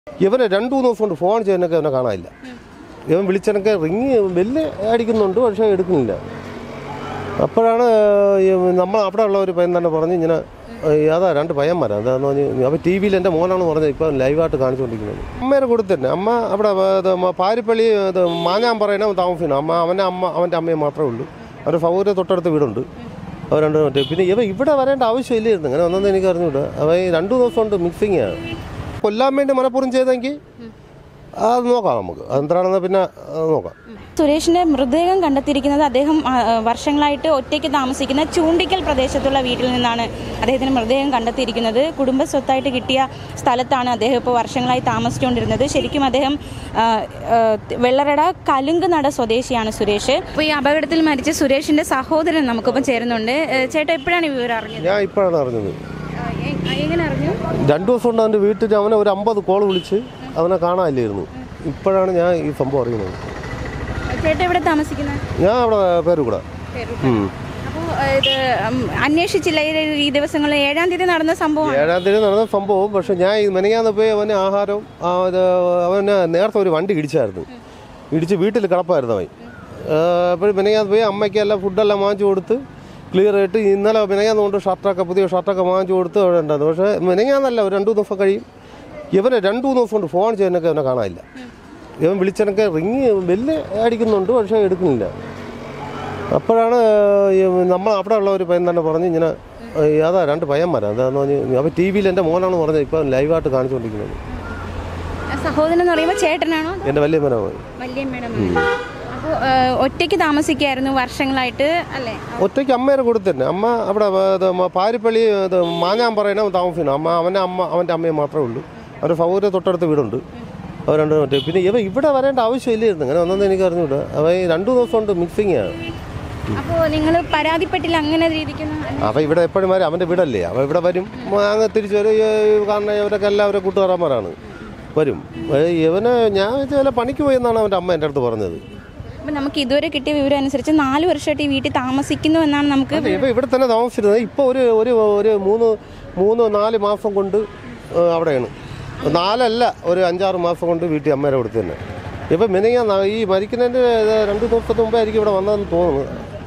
ഇവനെ രണ്ടു മൂന്ന് ദിവസം കൊണ്ട് ഫോൺ ചെയ്യുന്നൊക്കെ അവനെ കാണാനില്ല ഇവൻ വിളിച്ചനൊക്കെ റിങ് ബെല്ല് അടിക്കുന്നുണ്ട് പക്ഷേ എടുക്കുന്നില്ല അപ്പോഴാണ് ഈ നമ്മൾ അവിടെ ഉള്ള ഒരു പയ്യൻ തന്നെ പറഞ്ഞ് ഇങ്ങനെ ഈ അതാ രണ്ട് പയ്യന്മാരാ എന്താന്ന് പറഞ്ഞ് അപ്പോൾ ടി വിയിൽ എൻ്റെ മോനാണ് പറഞ്ഞത് ഇപ്പം ലൈവായിട്ട് കാണിച്ചുകൊണ്ടിരിക്കുന്നത് അമ്മേനെ കൊടുത്തു തന്നെ അമ്മ അവിടെ ഇത് മ- പാരിപ്പള്ളി ഇത് മാഞ്ഞാൻ പറയണ താമസിക്കണം അമ്മ അവൻ്റെ അമ്മ അവൻ്റെ അമ്മയെ മാത്രമേ ഉള്ളൂ അവരുടെ സൗകര്യ തൊട്ടടുത്ത് വീടുണ്ട് അവർ രണ്ട് മറ്റേ പിന്നെ ഇവ ഇവിടെ വരേണ്ട ആവശ്യമില്ലായിരുന്നു അങ്ങനെ ഒന്നെന്ന് എനിക്ക് അറിഞ്ഞൂടാ അവ ഈ രണ്ടു ദിവസം കൊണ്ട് മിക്സിങ് ആണ് കൊല്ലാൻ വേണ്ടി മനഃപൂർവ്വം ചെയ്തെങ്കിൽ അത് നോക്കാം നമുക്ക് അതെന്താണെന്ന് പിന്നെ അത് നോക്കാം സുരേഷിന്റെ മൃതദേഹം കണ്ടെത്തിയിരിക്കുന്നത് അദ്ദേഹം ആ, ആ, വർഷങ്ങളായിട്ട് ഒറ്റയ്ക്ക് താമസിക്കുന്ന ചൂണ്ടിക്കൽ പ്രദേശത്തുള്ള വീട്ടിൽ നിന്നാണ് അദ്ദേഹത്തിന് മൃതദേഹം കണ്ടെത്തിയിരിക്കുന്നത് കുടുംബ സ്വത്തായിട്ട് കിട്ടിയ സ്ഥലത്താണ് അദ്ദേഹം ഇപ്പോൾ വർഷങ്ങളായി താമസിച്ചുകൊണ്ടിരുന്നത് ശരിക്കും അദ്ദേഹം ആ, ആ, വെള്ളറട കലുങ്ക് നട സ്വദേശിയാണ് സുരേഷ് ഇപ്പോൾ ഈ അപകടത്തിൽ മരിച്ച സുരേഷിന്റെ സഹോദരൻ നമുക്കിപ്പം ചേരുന്നുണ്ട് ഏ, ചേട്ടാ എപ്പോഴാണ് ഈ വിവരം അറിഞ്ഞത് ഞാൻ ഇപ്പോഴാണ് അറിഞ്ഞത് ആ, എ- എങ്ങനെ അറിഞ്ഞു രണ്ടു ദിവസം കൊണ്ട് അവൻ്റെ വീട്ടിൽ അവനെ ഒരു അമ്പത് കോൾ വിളിച്ച് അവനെ കാണാനില്ലായിരുന്നു ഇപ്പോഴാണ് ഞാൻ ഈ സംഭവം അറിയുന്നത് ചേട്ടാ എവിടെ താമസിക്കുന്നത് ഞാൻ അവിടെ പേര് കൂടെ ഉം. അപ്പോൾ ഇത് ഉം, അന്വേഷിച്ചില്ല ഈ- ഈ ദിവസങ്ങളിൽ ഏഴാം തീയതി നടന്ന സംഭവം ഏഴാം തീയതി നടന്ന സംഭവം പക്ഷെ ഞാൻ ഈ മെനങ്ങാന്ന് പോയി അവന് ആഹാരവും ആ, ഇത് അവന് നേരത്തെ ഒരു വണ്ടി ഇടിച്ചായിരുന്നു ഇടിച്ച് വീട്ടിൽ കിടപ്പായിരുന്നു അവൻ അപ്പോൾ മെനങ്ങാന്ന് പോയി അമ്മയ്ക്ക് എല്ലാം ഫുഡെല്ലാം വാങ്ങിച്ചു കൊടുത്ത് ക്ലിയർ ആയിട്ട് ഇന്നലെ മെനങ്ങാന്ന് കൊണ്ട് ഷർട്ടൊക്കെ പുതിയ ഷർട്ടൊക്കെ വാങ്ങിച്ചു കൊടുത്ത് അവിടെ ഉണ്ടായിരുന്നു പക്ഷേ മെനങ്ങാന്നല്ല ഒരു രണ്ടു ദിവസം കഴിയും ഇവനെ രണ്ടു മൂന്ന് ദിവസം കൊണ്ട് ഫോൺ ചെയ്യുന്നൊക്കെ അവനെ കാണാനില്ല ഇവൻ വിളിച്ചനൊക്കെ റിങ് ബെല്ല് അടിക്കുന്നുണ്ട് പക്ഷേ എടുക്കുന്നില്ല അപ്പോഴാണ് ഈ നമ്മൾ അവിടെ ഉള്ള ഒരു പയ്യൻ തന്നെ പറഞ്ഞ് ഇങ്ങനെ ഈ അതാ രണ്ട് പയ്യന്മാരാ എന്താന്ന് പറഞ്ഞ് അപ്പോൾ ടി വിയിൽ എൻ്റെ മോനാണ് പറഞ്ഞത് ഇപ്പം ലൈവായിട്ട് കാണിച്ചുകൊണ്ടിരിക്കുന്നത് സഹോദരൻ എന്ന് പറയുമ്പോൾ ചേട്ടനാണോ എൻ്റെ വലിയ മോനാണ് വല്യമ്മയുടെ അപ്പോൾ ഒറ്റയ്ക്ക് താമസിക്കായിരുന്നു വർഷങ്ങളായിട്ട് അല്ലേ ഒറ്റയ്ക്ക് അമ്മേനെ കൊടുത്തന്നെ അമ്മ അവിടെ ഇത് മ- പാരിപ്പള്ളി ഇത് മാഞ്ഞാൻ പറയണ താമസിക്കണം അമ്മ അവൻ്റെ അമ്മ അവൻ്റെ അമ്മയെ മാത്രമേ ഉള്ളൂ അവരുടെ സൗകര്യ തൊട്ടടുത്ത് വീടുണ്ട് അവർ രണ്ട് മറ്റേ പിന്നെ ഇവ ഇവിടെ വരേണ്ട ആവശ്യമില്ലായിരുന്നു അങ്ങനെ ഒന്നെന്ന് എനിക്ക് അറിഞ്ഞൂടാ അവ ഈ രണ്ടു ദിവസം കൊണ്ട് മിക്സിങ് ആണ് അപ്പോൾ നിങ്ങൾ പരാതിപ്പെട്ടില്ല അങ്ങനെ രീതിക്കൊന്നും അപ്പം ഇവിടെ എപ്പോഴും വരും അവൻ്റെ വീടല്ലേ അവൻ ഇവിടെ വരും മ- അങ്ങ് തിരിച്ചു വരും ഈ കാരണം ഇവരൊക്കെ എല്ലാവരും കൂട്ടുകാരന്മാരാണ് വരും ഏ, ഇവന് ഞാൻ ചില പണിക്ക് പോയി എന്നാണ് അവൻ്റെ അമ്മ എൻ്റെ അടുത്ത് പറഞ്ഞത് അപ്പം നമുക്ക് ഇതുവരെ കിട്ടിയ വിവരം അനുസരിച്ച് നാല് വർഷമായിട്ട് ഈ വീട്ടിൽ താമസിക്കുന്നു എന്നാണ് നമുക്ക് അല്ല ഇപ്പം ഇവിടെ തന്നെ താമസിച്ചിരുന്നത് ഇപ്പോൾ ഒരു ഒരു ഒരു മൂന്ന് മൂന്ന് നാല് മാസം കൊണ്ട് ഏ, അവിടെയാണ് നാലല്ല ഒരു അഞ്ചാറ് മാസം കൊണ്ട് വീട്ടിൽ അമ്മേരെ കൊടുത്ത് തന്നെ ഇപ്പം മിനിങ്ങ ഈ മരിക്കുന്നതിൻ്റെ രണ്ട് ദിവസത്തിന് മുമ്പേ ആയിരിക്കും ഇവിടെ വന്നതെന്ന് തോന്നുന്നു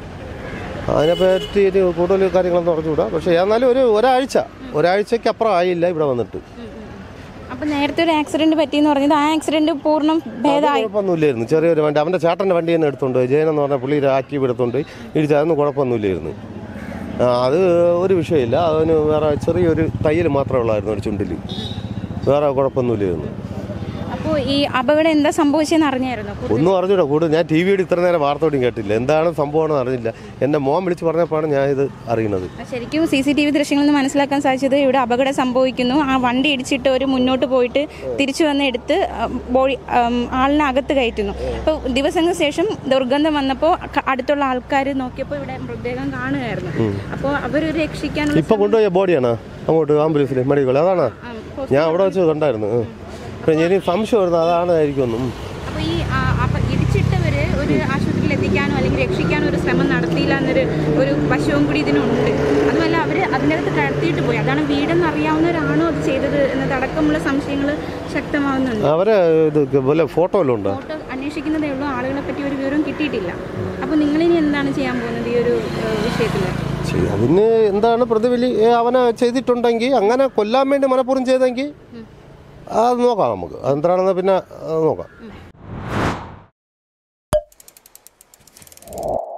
അതിനെപ്പറ്റി ഇനി കൂടുതൽ കാര്യങ്ങളൊന്നും അറിഞ്ഞുകൂടാ പക്ഷേ എന്നാലും ഒരു ഒരാഴ്ച ഒരാഴ്ചയ്ക്ക് അപ്പുറം ആയില്ല ഇവിടെ വന്നിട്ട് അപ്പം നേരത്തെ ഒരു ആക്സിഡന്റ് പറ്റിയെന്ന് പറഞ്ഞത് ആ ആക്സിഡന്റ് പൂർണ്ണം ഭേദമായി കുഴപ്പമൊന്നുമില്ലായിരുന്നു ചെറിയൊരു വണ്ടി അവൻ്റെ ചേട്ടൻ്റെ വണ്ടി തന്നെ എടുത്തുകൊണ്ട് പോയി ജയൻ എന്ന് പറഞ്ഞ പുള്ളി ആക്റ്റീവ് എടുത്തുകൊണ്ട് പോയി ഇടിച്ച് അതൊന്നും കുഴപ്പമൊന്നുമില്ലായിരുന്നു ആ, അത് ഒരു വിഷയമില്ല അതിന് വേറെ ചെറിയൊരു തയ്യൽ മാത്രമേ ഉള്ളായിരുന്നു ഒരു ചുണ്ടിൽ വേറെ കുഴപ്പമൊന്നുമില്ലായിരുന്നു അപ്പോൾ ഈ അപകടം എന്താ സംഭവിച്ചതെന്ന് അറിഞ്ഞായിരുന്നു ഒന്നും അറിഞ്ഞൂടാ കൂടുതൽ ഞാൻ ടി വിയുടെ ഇത്ര നേരം വാർത്തയോടും കേട്ടില്ല എന്താണ് സംഭവമാണെന്ന് അറിഞ്ഞില്ല എൻ്റെ മോൻ വിളിച്ച് പറഞ്ഞപ്പോഴാണ് ഞാൻ ഇത് അറിയുന്നത് ശരിക്കും സി സി ടി വി ദൃശ്യങ്ങളിൽ നിന്ന് മനസ്സിലാക്കാൻ സാധിച്ചത് ഇവിടെ അപകടം സംഭവിക്കുന്നു ആ വണ്ടി ഇടിച്ചിട്ട് ഒരു മുന്നോട്ട് പോയിട്ട് തിരിച്ചു വന്ന് എടുത്ത് ബോഡി ആളിനെ അകത്ത് കയറ്റുന്നു അപ്പോൾ ദിവസങ്ങൾക്ക് ശേഷം ദുർഗന്ധം വന്നപ്പോൾ ക- അടുത്തുള്ള ആൾക്കാർ നോക്കിയപ്പോൾ ഇവിടെ മൃതദേഹം കാണുകയായിരുന്നു അപ്പോൾ അവർ രക്ഷിക്കാനുള്ള ഇപ്പം കൊണ്ടുപോയ ബോഡിയാണ് അങ്ങോട്ട് ആംബുലൻസിൽ മെഡിക്കൽ അതാണ് ഞാൻ അവിടെ വെച്ച് കണ്ടായിരുന്നു ഉം. അപ്പം ഇനി സംശയം വരുന്നത് അതാണായിരിക്കും ഒന്നും അപ്പോൾ ഈ ആ, അപ്പൊ ഇടിച്ചിട്ടവര് ഒരു ആശുപത്രിയിൽ എത്തിക്കാനോ അല്ലെങ്കിൽ രക്ഷിക്കാനോ ഒരു ശ്രമം നടത്തിയില്ല എന്നൊരു ഒരു വശവും കൂടി ഇതിനുണ്ട് അതുമല്ല അവർ അതിനകത്ത് കടത്തിയിട്ട് പോയി അതാണ് വീടെന്ന് അറിയാവുന്നവരാണോ അത് ചെയ്തത് എന്നതടക്കമുള്ള സംശയങ്ങൾ ശക്തമാവുന്നുണ്ട് അവരെ ഇത് വല്ല ഫോട്ടോ വല്ലതും ഉണ്ടോ ഫോട്ടോ അന്വേഷിക്കുന്നതേ ഉള്ളൂ ആളുകളെ പറ്റി ഒരു വിവരവും കിട്ടിയിട്ടില്ല അപ്പോൾ നിങ്ങളിനി എന്താണ് ചെയ്യാൻ പോകുന്നത് ഈ ഒരു വിഷയത്തിൽ ചെയ്യ- അതിന് എന്താണ് പ്രതിവിലി ഏ, അവനെ ചെയ്തിട്ടുണ്ടെങ്കിൽ അങ്ങനെ കൊല്ലാൻ വേണ്ടി മനഃപൂർവ്വം ചെയ്തെങ്കിൽ അത് നോക്കാം നമുക്ക് അതെന്താണെന്ന് പിന്നെ അത് നോക്കാം